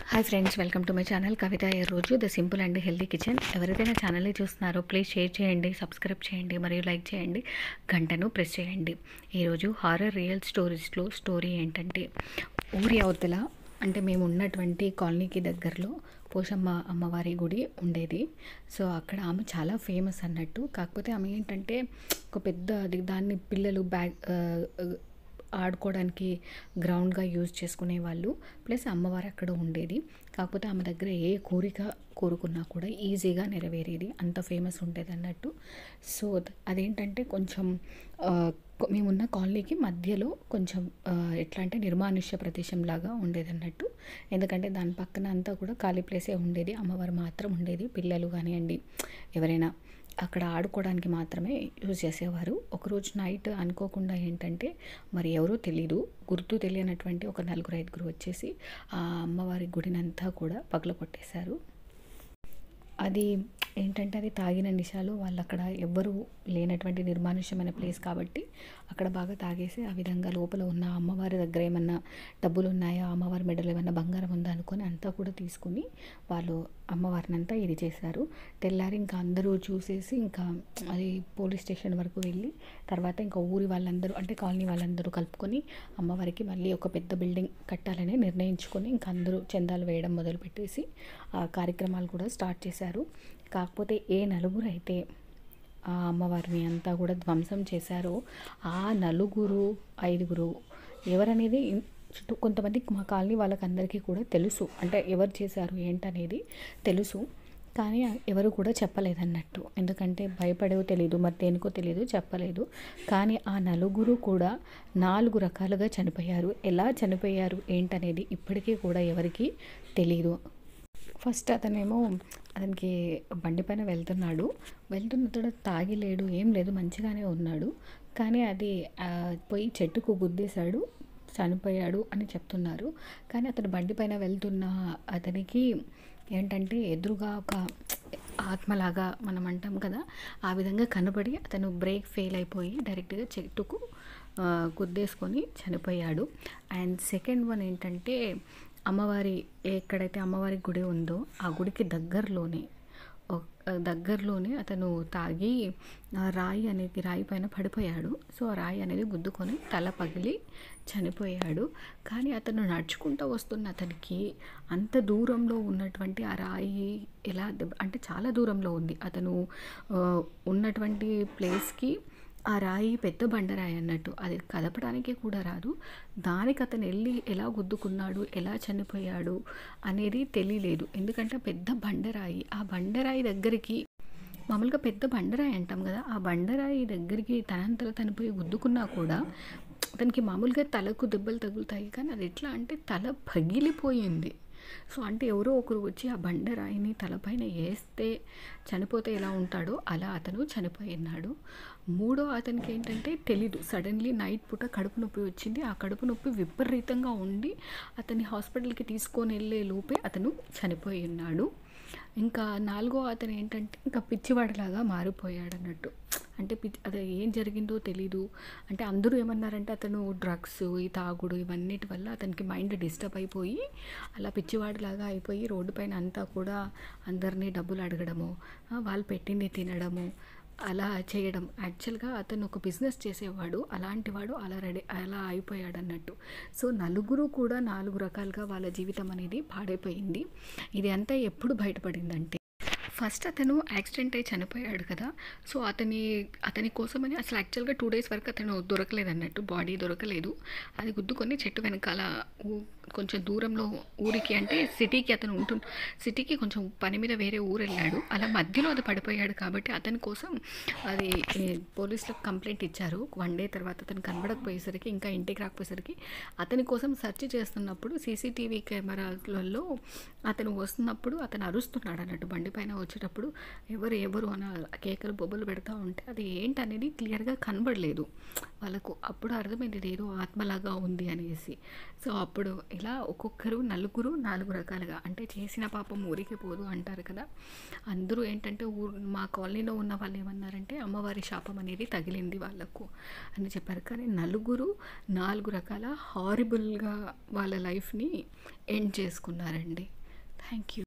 hi friends welcome to my channel Kavitha ఈ రోజు the simple and healthy kitchen ఎవరైతే నా ఛానల్ని చూస్తున్నారో ప్లీజ్ షేర్ చేయండి సబ్స్క్రైబ్ చేయండి మరియు లైక్ చేయండి గంటను ప్రెస్ చేయండి ఈరోజు హారర్ రియల్ స్టోరీస్లో స్టోరీ ఏంటంటే ఊరి అవతల అంటే మేము ఉన్నటువంటి కాలనీకి దగ్గరలో పోషమ్మ అమ్మవారి గుడి ఉండేది సో అక్కడ ఆమె చాలా ఫేమస్ అన్నట్టు కాకపోతే ఆమె ఏంటంటే ఒక పెద్ద అది దాన్ని పిల్లలు బ్యాగ్ ఆడుకోవడానికి గ్రౌండ్గా యూజ్ చేసుకునే వాళ్ళు ప్లస్ అమ్మవారు అక్కడ ఉండేది కాకపోతే ఆమె దగ్గర ఏ కోరిక కోరుకున్నా కూడా ఈజీగా నెరవేరేది అంత ఫేమస్ ఉండేది అన్నట్టు సో అదేంటంటే కొంచెం ఆ, కొ- మేమున్న కాలనీకి మధ్యలో కొంచెం ఆ, ఎట్లా అంటే నిర్మానుష్య ప్రదేశం లాగా ఉండేది అన్నట్టు ఎందుకంటే దాని పక్కన అంతా కూడా ఖాళీ ప్లేసే ఉండేది అమ్మవారు మాత్రం ఉండేది పిల్లలు కానివ్వండి ఎవరైనా అక్కడ ఆడుకోవడానికి మాత్రమే యూజ్ చేసేవారు ఒకరోజు నైట్ అనుకోకుండా ఏంటంటే మరి ఎవరో తెలీదు గుర్తు తెలియనటువంటి ఒక నలుగురు ఐదుగురు వచ్చేసి ఆ అమ్మవారి గుడినంతా కూడా పగల కొట్టేశారు అది ఏంటంటే అది తాగిన నిషాలు వాళ్ళు అక్కడ ఎవ్వరూ లేనటువంటి నిర్మానుష్యమైన ప్లేస్ కాబట్టి అక్కడ బాగా తాగేసి ఆ విధంగా లోపల ఉన్న అమ్మవారి దగ్గర ఏమన్నా డబ్బులు ఉన్నాయా అమ్మవారి మెడలో ఏమన్నా బంగారం ఉందా అనుకొని అంతా కూడా తీసుకుని వాళ్ళు అమ్మవారిని అంతా ఇది చేశారు తెల్లారి ఇంకా అందరూ చూసేసి ఇంకా అది పోలీస్ స్టేషన్ వరకు వెళ్ళి తర్వాత ఇంకా ఊరి వాళ్ళందరూ అంటే కాలనీ వాళ్ళందరూ కలుపుకొని అమ్మవారికి మళ్ళీ ఒక పెద్ద బిల్డింగ్ కట్టాలని నిర్ణయించుకొని ఇంకా అందరూ చందాలు వేయడం మొదలుపెట్టేసి ఆ కార్యక్రమాలు కూడా స్టార్ట్ చేశారు కాకపోతే ఏ నలుగురు అయితే ఆ అమ్మవారిని అంతా కూడా ధ్వంసం చేశారో ఆ నలుగురు ఐదుగురు ఎవరనేది ఇన్- చుట్టూ కొంతమంది మా కాలనీ వాళ్ళకందరికీ కూడా తెలుసు అంటే ఎవరు చేశారు ఏంటనేది తెలుసు కానీ ఎవరు కూడా చెప్పలేదన్నట్టు ఎందుకంటే భయపడేవో తెలియదు మరి దేనికో తెలియదు చెప్పలేదు కానీ ఆ నలుగురు కూడా నాలుగు రకాలుగా చనిపోయారు ఎలా చనిపోయారు ఏంటనేది ఇప్పటికీ కూడా ఎవరికీ తెలియదు ఫస్ట్ అతనేమో అతనికి బండి పైన వెళ్తున్నాడు వెళ్తున్నతోడు తాగి లేడు ఏం లేదు మంచిగానే ఉన్నాడు కానీ అది ఆ, పోయి చెట్టుకు గుద్దేశాడు చనిపోయాడు అని చెప్తున్నారు కానీ అతను బండి పైన వెళ్తున్న అతనికి ఏంటంటే ఎదురుగా ఒక ఆత్మలాగా మనం అంటాం కదా ఆ విధంగా కనబడి అతను బ్రేక్ ఫెయిల్ అయిపోయి డైరెక్ట్గా చెట్టుకు ఆ, గుద్దేసుకొని చనిపోయాడు అండ్ సెకండ్ వన్ ఏంటంటే అమ్మవారి ఎక్కడైతే అమ్మవారి గుడి ఉందో ఆ గుడికి దగ్గరలోనే ఒక- దగ్గరలోనే అతను తాగి ఆ రాయి అనేది రాయి పైన పడిపోయాడు సో ఆ రాయి అనేది గుద్దుకొని తల పగిలి చనిపోయాడు కానీ అతను నడుచుకుంటూ వస్తున్న అతనికి అంత దూరంలో ఉన్నటువంటి ఆ రాయి ఎలా దెబ్బ అంటే చాలా దూరంలో ఉంది అతను ఆ, ఉన్నటువంటి ప్లేస్కి ఆ రాయి పెద్ద బండరాయి అన్నట్టు అది కదపడానికి కూడా రాదు దానికి అతను వెళ్ళి ఎలా గుద్దుకున్నాడు ఎలా చనిపోయాడు అనేది తెలియలేదు ఎందుకంటే పెద్ద బండరాయి ఆ బండరాయి దగ్గరికి మామూలుగా పెద్ద బండరాయి అంటాం కదా ఆ బండరాయి దగ్గరికి తనంతలో తను పోయి గుద్దుకున్నా కూడా అతనికి మామూలుగా తలకు దెబ్బలు తగులుతాయి కానీ అది ఎట్లా అంటే తల పగిలిపోయింది సో అంటే ఎవరో ఒకరు వచ్చి ఆ బండరాయిని తలపైన వేస్తే చనిపోతే ఎలా ఉంటాడో అలా అతను చనిపోయినాడు మూడో అతనికి ఏంటంటే తెలీదు సడన్లీ నైట్ పూట కడుపు నొప్పి వచ్చింది ఆ కడుపు నొప్పి విపరీతంగా ఉండి అతన్ని హాస్పిటల్కి తీసుకొని వెళ్ళే లోపే అతను చనిపోయి ఉన్నాడు ఇంకా నాలుగో అతను ఏంటంటే ఇంకా పిచ్చివాడిలాగా మారిపోయాడు అన్నట్టు అంటే పిచ్చి అదే ఏం జరిగిందో తెలీదు అంటే అందరూ ఏమన్నారంటే అతను డ్రగ్స్ ఈ తాగుడు ఇవన్నిటి వల్ల అతనికి మైండ్ డిస్టర్బ్ అయిపోయి అలా పిచ్చివాడిలాగా అయిపోయి రోడ్డు పైన అంతా కూడా అందరినీ డబ్బులు అడగడము ఆ, వాళ్ళు పెట్టింది తినడము అలా చేయడం యాక్చువల్గా అతను ఒక బిజినెస్ చేసేవాడు అలాంటి వాడు అలా రెడీ అలా అయిపోయాడు అన్నట్టు సో నలుగురు కూడా నాలుగు రకాలుగా వాళ్ళ జీవితం అనేది పాడైపోయింది ఇది అంతా ఎప్పుడు బయటపడిందంటే ఫస్ట్ అతను యాక్సిడెంట్ అయి చనిపోయాడు కదా సో అతని అతని కోసమని అసలు యాక్చువల్గా టూ డేస్ వరకు అతను దొరకలేదు అన్నట్టు బాడీ దొరకలేదు అది గుద్దుకొని చెట్టు వెనకాల ఊ- కొంచెం దూరంలో ఊరికి అంటే సిటీకి అతను ఉంటు సిటీకి కొంచెం పని మీద వేరే ఊరు వెళ్ళాడు అలా మధ్యలో అది పడిపోయాడు కాబట్టి అతని కోసం అది ఏ, పోలీసులకు కంప్లైంట్ ఇచ్చారు వన్ డే తర్వాత అతను కనబడకపోయేసరికి ఇంకా ఇంటికి రాకపోయేసరికి అతని కోసం సెర్చ్ చేస్తున్నప్పుడు సీసీటీవీ కెమెరాలలో అతను వస్తున్నప్పుడు అతను అరుస్తున్నాడు అన్నట్టు బండి పైన వచ్చేటప్పుడు ఎవరు ఎవరు అన్న కేకలు బొబ్బలు పెడతా ఉంటే అది ఏంటనేది క్లియర్గా కనబడలేదు వాళ్ళకు అప్పుడు అర్థమైంది ఇది ఏదో ఆత్మలాగా ఉంది అనేసి సో అప్పుడు ఇలా ఒక్కొక్కరు నలుగురు నాలుగు రకాలుగా అంటే చేసిన పాపం ఊరికి పోదు అంటారు కదా అందరూ ఏంటంటే ఊరు మా కాలనీలో ఉన్న వాళ్ళు ఏమన్నారంటే అమ్మవారి శాపం అనేది తగిలింది వాళ్ళకు అని చెప్పారు కానీ నలుగురు నాలుగు రకాల హారిబుల్గా వాళ్ళ లైఫ్ని ఎండ్ చేసుకున్నారండి థ్యాంక్ యూ